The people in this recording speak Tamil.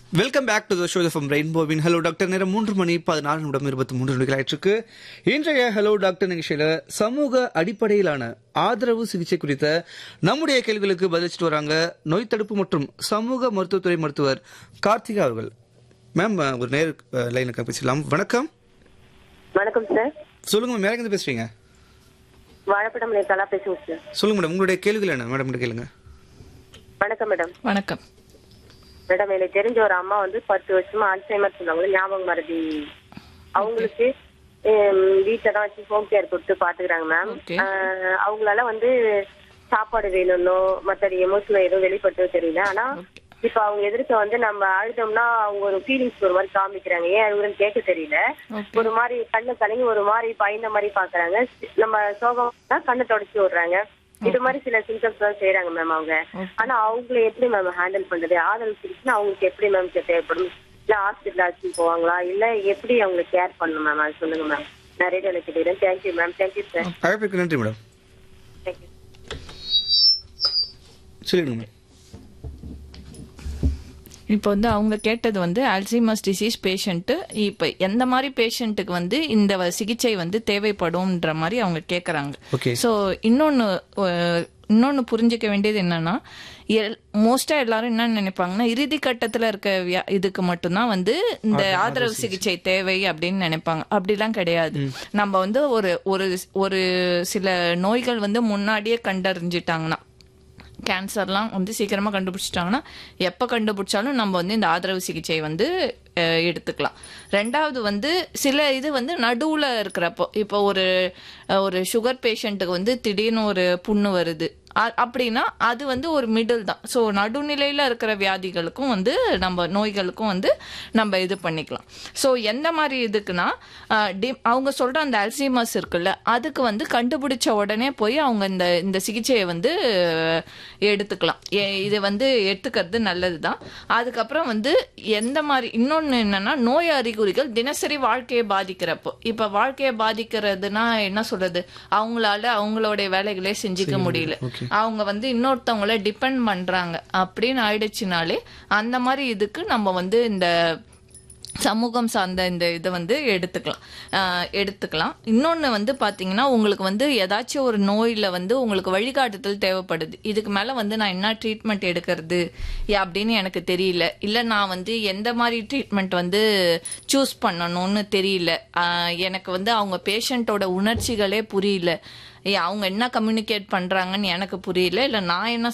Welcome back to the show from ரெயின்போவின் ஹலோ டாக்டர் நேரம் மூன்று மணி பதினாலு நிமிடம் இருபத்தி மூன்று நிமிடங்கள் ஆயிற்றுக்கு இன்றைய ஹலோ டாக்டர் நிகழ்ச்சியில சமூக அடிப்படையிலான ஆதரவு சிகிச்சை குறித்த நம்முடைய கேள்விகளுக்கு பதிலளிச்சுட்டு வராங்க நோய் தடுப்பு மற்றும் சமூக மருத்துவத்துறை மருத்துவர் கார்த்திகா அவர்கள் மேம் ஒரு நேர் லைனுக்கு பேசலாம் வணக்கம் வணக்கம் சார் சொல்லுங்க மேம் எங்க பேசுறீங்க வாழைப்படம் கலா பேசுங்க சார் சொல்லுங்க மேடம் உங்களுடைய கேள்விகள் என்ன மேடம் கேளுங்க வணக்கம் மேடம் வணக்கம் மேடம் எனக்கு தெரிஞ்ச ஒரு அம்மா வந்து பத்து வருஷமா அல்சைமர் சொன்னாங்க ஞாபகம் மறதி அவங்களுக்கு வீட்டில் தான் வச்சு ஹோம் கேர் கொடுத்து பாத்துக்கிறாங்க மேம் Okay. அவங்களால வந்து சாப்பாடு வேணும்னோ மற்ற எமோஷனல் எதுவும் வெளிப்பட்டு தெரியல ஆனா இப்ப அவங்க எதிர்க்க வந்து நம்ம அழுதோம்னா அவங்க ஒரு ஃபீலிங்ஸ் ஒரு மாதிரி காமிக்கிறாங்க ஏன் அழுகுறன்னு கேட்க தெரியல Okay. ஒரு மாதிரி கண்ணு கலங்கி ஒரு மாதிரி பயந்த மாதிரி பாக்குறாங்க நம்ம சோகம் கண்ணை தொடச்சி விடுறாங்க இது மாதிரி சில சிம்டம்ஸ் தான் செய்யறாங்க மேம் அவங்க ஆனா அவங்கள எப்படி மேம் ஹேண்டில் பண்றது ஆதரவு சிகிச்சை அவங்களுக்கு எப்படி மேம் தேவைப்படும் இல்ல ஹாஸ்பிட்டல் அழைச்சிட்டு போவாங்களா இல்ல எப்படி அவங்களை கேர் பண்ணணும் மேம் அது சொல்லுங்க மேம் நான் ரேடியோல கேட்டுக்கிறேன் தேங்க்யூ மேம் தேங்க்யூ சார் அழைப்பிற்கு நன்றி மேடம் தேங்க்யூ சொல்லிடுங்க மேம் இப்போ வந்து அவங்க கேட்டது வந்து அல்சைமஸ் டிசீஸ் பேஷண்ட்டு இப்போ எந்த மாதிரி பேஷண்ட்டுக்கு வந்து இந்த வ- சிகிச்சை வந்து தேவைப்படும்ன்ற மாதிரி அவங்க கேட்குறாங்க Okay. ஸோ இன்னொன்று இன்னொன்று புரிஞ்சுக்க வேண்டியது என்னன்னா மோஸ்டா எல்லாரும் என்ன நினைப்பாங்கன்னா இறுதி கட்டத்துல இருக்க வியா- இதுக்கு மட்டும்தான் வந்து இந்த ஆதரவு சிகிச்சை தேவை அப்படின்னு நினைப்பாங்க அப்படிலாம் கிடையாது நம்ம வந்து ஒரு ஒரு ஒரு சில நோய்கள் வந்து முன்னாடியே கண்டறிஞ்சிட்டாங்கன்னா கேன்சர்லாம் வந்து சீக்கிரமா கண்டுபிடிச்சிட்டாங்கன்னா எப்போ கண்டுபிடிச்சாலும் நம்ம வந்து இந்த ஆதரவு சிகிச்சை வந்து அஹ், எடுத்துக்கலாம் ரெண்டாவது வந்து சில இது வந்து நடுவுல இருக்கிறப்போ இப்போ ஒரு அஹ், ஒரு சுகர் பேஷண்ட்டுக்கு வந்து திடீர்னு ஒரு புண்ணு வருது அ- அப்படின்னா அது வந்து ஒரு மிடில் தான் ஸோ நடுநிலையில இருக்கிற வியாதிகளுக்கும் வந்து நம்ம நோய்களுக்கும் வந்து நம்ம இது பண்ணிக்கலாம் ஸோ எந்த மாதிரி இதுக்குன்னா அஹ், டி- அவங்க சொல்ற அந்த அல்சைமர்ஸ் இருக்குல்ல அதுக்கு வந்து கண்டுபிடிச்ச உடனே போய் அவங்க இந்த இந்த சிகிச்சையை வந்து அஹ், எடுத்துக்கலாம் ஏ- இது வந்து எடுத்துக்கிறது நல்லது தான் அதுக்கப்புறம் வந்து எந்த மாதிரி இன்னொன்று என்னன்னா நோய் அறிகுறிகள் தினசரி வாழ்க்கையை பாதிக்கிறப்போ இப்போ வாழ்க்கையை பாதிக்கிறதுனா என்ன சொல்றது அவங்களால அவங்களுடைய வேலைகளே செஞ்சுக்க முடியல அவங்க வந்து இன்னொருத்தவங்கள டிபெண்ட் பண்றாங்க அப்படின்னு ஆயிடுச்சுனாலே அந்த மாதிரி இதுக்கு நம்ம வந்து இந்த சமூகம் சார்ந்த இந்த இதை வந்து எடுத்துக்கலாம் ஆஹ் எடுத்துக்கலாம் இன்னொன்று வந்து பார்த்தீங்கன்னா உங்களுக்கு வந்து ஏதாச்சும் ஒரு நோயில் வந்து உங்களுக்கு வழிகாட்டுதல் தேவைப்படுது இதுக்கு மேலே வந்து நான் என்ன ட்ரீட்மெண்ட் எடுக்கிறது ஏ, அப்படின்னு எனக்கு தெரியல இல்லை நான் வந்து எந்த மாதிரி ட்ரீட்மெண்ட் வந்து சூஸ் பண்ணணும்னு தெரியல ஆஹ் எனக்கு வந்து அவங்க பேஷண்ட்டோட உணர்ச்சிகளே புரியல ஏ, அவங்க என்ன கம்யூனிகேட் பண்றாங்கன்னு எனக்கு புரியல இல்ல நான் என்ன